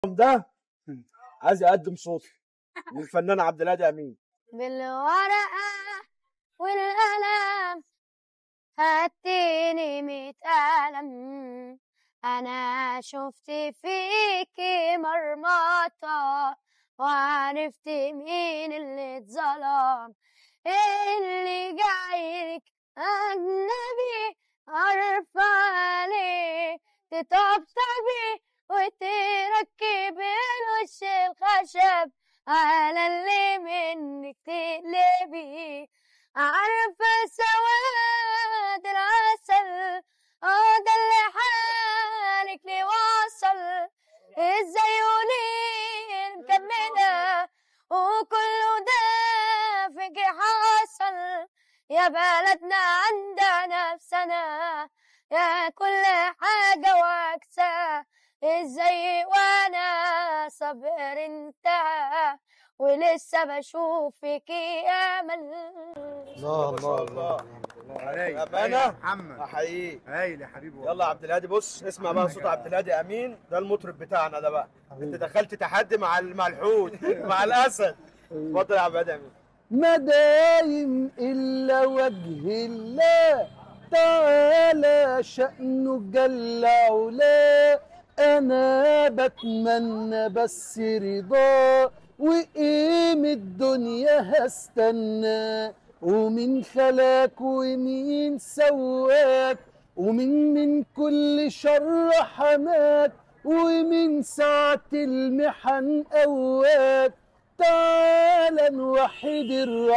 ده عايز يقدم صوتي للفنان عبد الهادي امين بالورقة والقلم هاتيني ميت قلم أنا شفت فيكي مرمطة وعرفت مين اللي اتظلم اللي جايلك أجنبي عارفة عليه تطبطبي وتركبي الوش الخشب على اللي منك تقلبي عارفة سواد العسل اه ده اللي حالك لي وصل ازاي قولي مكملة وكله ده فيك حصل يا بلدنا عندنا نفسنا يا كل حاجة وعكسها ازاي وانا صبر انتهى ولسه بشوف فيكي امل الله الله الله هايل أمانة؟ هايل يا محمد احييك هايل يا حبيبي والله. يلا عبد الهادي بص اسمع بقى صوت عبد الهادي امين ده المطرب بتاعنا ده بقى انت دخلت تحدي مع ال- مع الحوت مع الاسد اتفضل يا عبد الهادي امين ما دايم إلا وجه الله تعالى شأنه جل علاه أنا بتمنى بس رضاه وقيم الدنيا هستنى ومين خلاك ومين سواك ومين من كل شر حماك ومن ساعة المحن قواك تعالى نوحد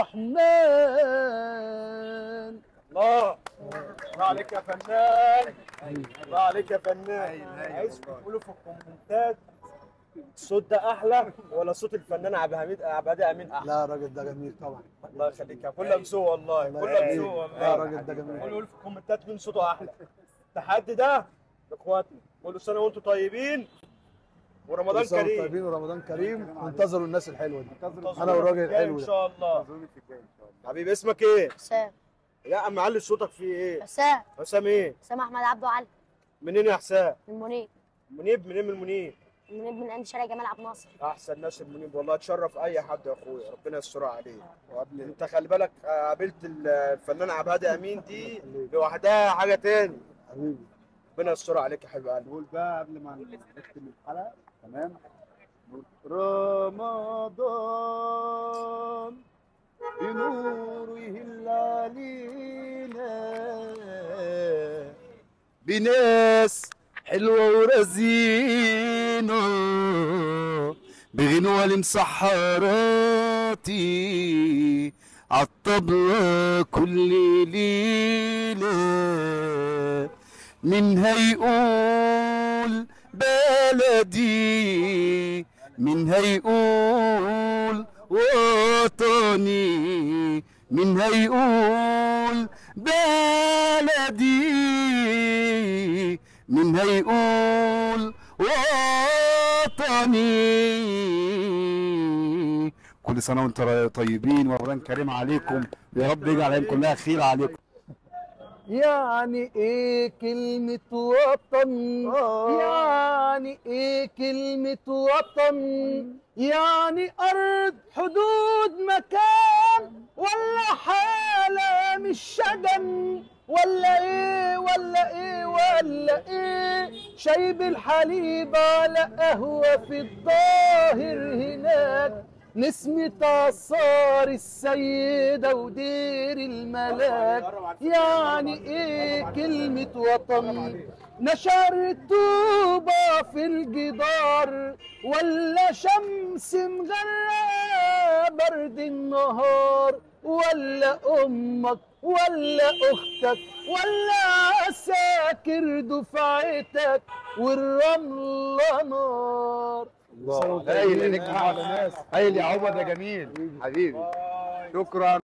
الرحمن الله الله عليك يا فنان الله عليك يا فنان هايل، هايل عايزكم والله. تقولوا في الكومنتات الصوت ده احلى ولا صوت الفنان عبد الحميد عبد الهادي امين احلى لا الراجل ده جميل طبعا الله يخليك يا كلها ذوق والله الله كلها يخليك. ذوق لا والله الراجل ده جميل قولوا في الكومنتات مين صوته احلى التحدي ده لاخواتنا كل سنه وانتم طيبين ورمضان كل سنة وانتم كريم طيبين ورمضان كريم وانتظروا الناس الحلوه دي انتظرونا أنا والراجل في الجاي الحلو ان ده. شاء الله انتظروني في الجاي ان شاء الله حبيبي اسمك ايه حسام لا معلي صوتك في ايه حسام حسام ايه حسام احمد عبده علي منين يا حسام من منيب منيب منين من المنيب منيب من عند شارع جمال عبد الناصر احسن ناس المنيب والله تشرف اي حد يا اخويا ربنا يسترها عليه وقبل انت خلي بالك آه، قابلت الفنان عبد الهادي امين دي لوحدها حاجه تاني حبيبي ربنا يسترها عليك يا حبيب قلبي نقول بقى قبل ما نختم الحلقه تمام نقول رمضان بنور يهل علينا بناس حلوة ورزينة بغنوة لمسحراتي عالطبلة كل ليلة من هيقول بلدي من هيقول وطني من هيقول بلدي من هيقول وطني كل سنة وانتم طيبين ورمضان كريم عليكم يا رب يجعل الايام كلها خير عليكم يعني ايه كلمة وطن يعني ايه كلمة وطن يعني ارض حدود مكان ولا حالة مش شجن ولا ايه ولا ايه ولا ايه شايب الحليب على قهوة في الظاهر هناك نسمة عصار السيدة ودير الملاك يعني ايه كلمة وطن نشر طوبة في الجدار ولا شمس مغرقة برد النهار ولا أمك ولا أختك ولا عساكر دفعتك والرملة نار هايل يا نجم هايل يا عمر ده جميل حبيبي شكرا